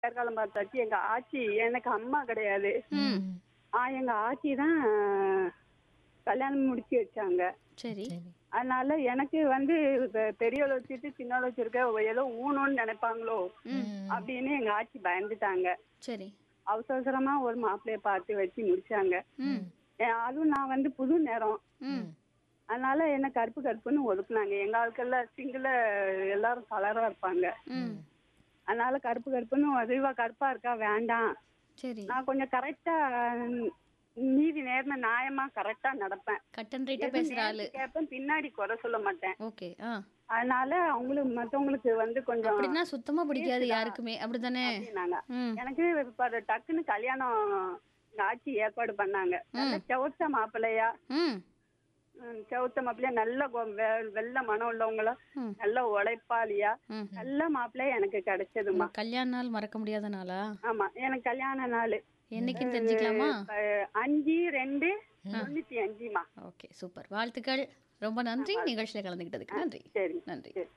பேர்காலம் பார்த்தாச்சு எங்க ஆச்சி எனக்கு அம்மா கிடையாது ம் ஆ எங்க ஆச்சி தான் கல்யாணம் முடிச்சு வச்சாங்க சரி சரி அதனால எனக்கு வந்து பெ- பெரியவளை வச்சுட்டு சின்னவளை வச்சிருக்க ஏதோ ஊனோன்னு நினைப்பாங்களோ அப்படின்னு எங்க ஆச்சி பயந்துட்டாங்க சரி அவசர அவசரமா ஒரு மாப்பிள்ளைய பார்த்து வச்சு முடிச்சாங்க ம் ஏ- அதுவும் நான் வந்து புது நேரம் ம் அதனால என்ன கருப்பு கருப்புன்னு ஒதுக்குனாங்க எங்க ஆட்கள்ல சிங்கிள எல்லாரும் கலரா இருப்பாங்க ம் அதனால கருப்பு கருப்புன்னு அதுவா கருப்பா இருக்கா வேண்டாம் சரி நான் கொஞ்சம் கரெக்டா நீதி நேர்ம நியாயமா கரெக்டா நடப்பேன் கட் அண்ட் ரைட்டா பேசுற ஆளு நேர்த்து கேட்பேன் பின்னாடி குறை சொல்ல மாட்டேன் ஓகே ஆ அதனால அவங்களுக்கு மத்தவங்களுக்கு வந்து கொஞ்சம் அப்படின்னா சுத்தமா பிடிக்காது யாருக்குமே அப்படிதானே அப்படின்னாங்க ம் எனக்கு இப்ப அது டக்குன்னு கல்யாணம் எங்க ஆட்சி ஏற்பாடு பண்ணாங்க நல்ல செவத்த மாப்பிள்ளையா ம் ம், செவத்த மாப்பிள்ளையா நல்ல கொ- வெ- வெள்ளை மனம் உள்ளவங்களா ம். நல்ல உழைப்பாளியா ம் நல்ல மாப்பிள்ளையா எனக்கு கிடைச்சதுமா கல்யாண நாள் மறக்க முடியாத நாளா ஆமா எனக்கு கல்யாண நாள் என்னைக்குன்னு தெரிஞ்சுக்கலாமா அஹ், அஞ்சு ரெண்டு தொண்ணூத்தி அஞ்சுமா ஓகே சூப்பர் வாழ்த்துக்கள் ரொம்ப நன்றி நிகழ்ச்சியில கலந்துக்கிட்டதுக்கு நன்றி சரி நன்றி சரி.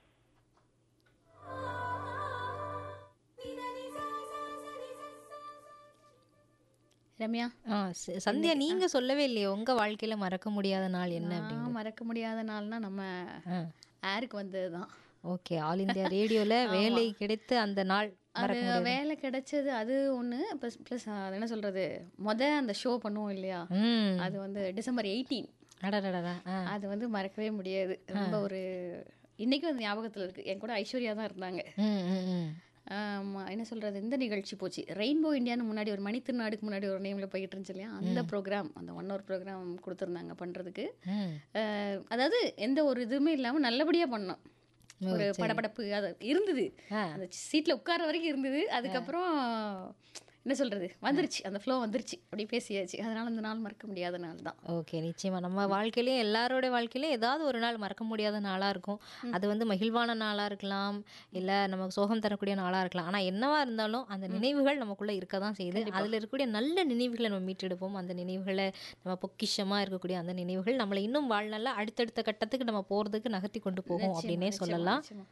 ரம்யா ஆ ச- சந்தியா நீங்க சொல்லவே இல்லையே உங்க வாழ்க்கையில மறக்க முடியாத நாள் என்ன அப்படின்னு நான் மறக்க முடியாத நாள்னா நம்ம ஆ. ஏருக்கு வந்ததுதான் ஓகே ஆல் இந்தியா ரேடியோல வேலை கிடைத்து அந்த நாள் அது மறக்க முடியாது வேலை கிடைச்சது அது ஒன்று ப்ளஸ் ப்ளஸ் அது என்ன சொல்றது மொத அந்த ஷோ பண்ணுவோம் இல்லையா ம் அது வந்து டிசம்பர் எயிட்டீன் அடடடடா ஆ அது வந்து மறக்கவே முடியாது ரொம்ப ஒரு இன்னைக்கும் அது ஞாபகத்தில் இருக்கு என் கூட ஐஸ்வர்யா தான் இருந்தாங்க ம் ம் ம் ஆமா, என்ன சொல்றது இந்த நிகழ்ச்சி போச்சு ரெயின்போ இந்தியான்னு முன்னாடி ஒரு மணித்திருநாடுக்கு முன்னாடி ஒரு நேம்ல போயிட்டு இருந்துச்சு இல்லையா அந்த ப்ரோக்ராம் அந்த ஒன் ஹவர் ப்ரோக்ராம் கொடுத்துருந்தாங்க பண்றதுக்கு ம் அஹ், அதாவது எந்த ஒரு இதுவுமே இல்லாம நல்லபடியா பண்ணோம் ஒரு படபடப்பு அது இருந்தது ஆ. அந்த சீட்ல உட்கார வரைக்கும் இருந்தது அதுக்கப்புறம் என்ன சொல்றது வந்துருச்சு அந்த ஃப்ளோ வந்துருச்சு அப்படி பேசியாச்சு அதனால அந்த நாள் மறக்க முடியாத நாள் தான் ஓகே நிச்சயமா நம்ம வாழ்க்கையிலயும் எல்லாரோட வாழ்க்கையிலயும் ஏதாவது ஒரு நாள் மறக்க முடியாத நாளா இருக்கும் அது வந்து மகிழ்வான நாளா இருக்கலாம் இல்ல நமக்கு சோகம் தரக்கூடிய நாளா இருக்கலாம் ஆனா என்னவா இருந்தாலும் அந்த நினைவுகள் நமக்குள்ள இருக்க தான் செய்யுது அதுல இருக்கக்கூடிய நல்ல நினைவுகளை நம்ம மீட்டெடுப்போம் அந்த நினைவுகளை நம்ம பொக்கிஷமா இருக்கக்கூடிய அந்த நினைவுகள் நம்மளை இன்னும் வாழ்நாள்ல அடுத்தடுத்த கட்டத்துக்கு நம்ம போறதுக்கு நகர்த்தி கொண்டு போகும் அப்படின்னே சொல்லலாம் நிச்சயமா.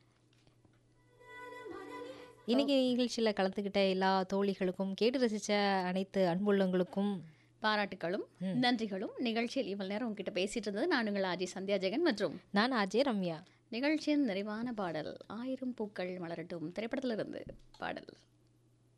இன்னைக்கு நிகழ்ச்சியில கலந்துக்கிட்ட எல்லா தோழிகளுக்கும் கேட்டு ரசிச்ச அனைத்து அன்புள்ளங்களுக்கும் பாராட்டுகளும் நன்றிகளும் நிகழ்ச்சியில் இவ்வளவு நேரம் உங்ககிட்ட பேசிட்டு இருந்தது நான் உங்கள் ஆஜி சந்தியா ஜெகன் மற்றும் நான் அஜய் ரம்யா நிகழ்ச்சியின் நிறைவான பாடல் ஆயிரம் பூக்கள் மலரட்டும் திரைப்படத்திலிருந்து பாடல்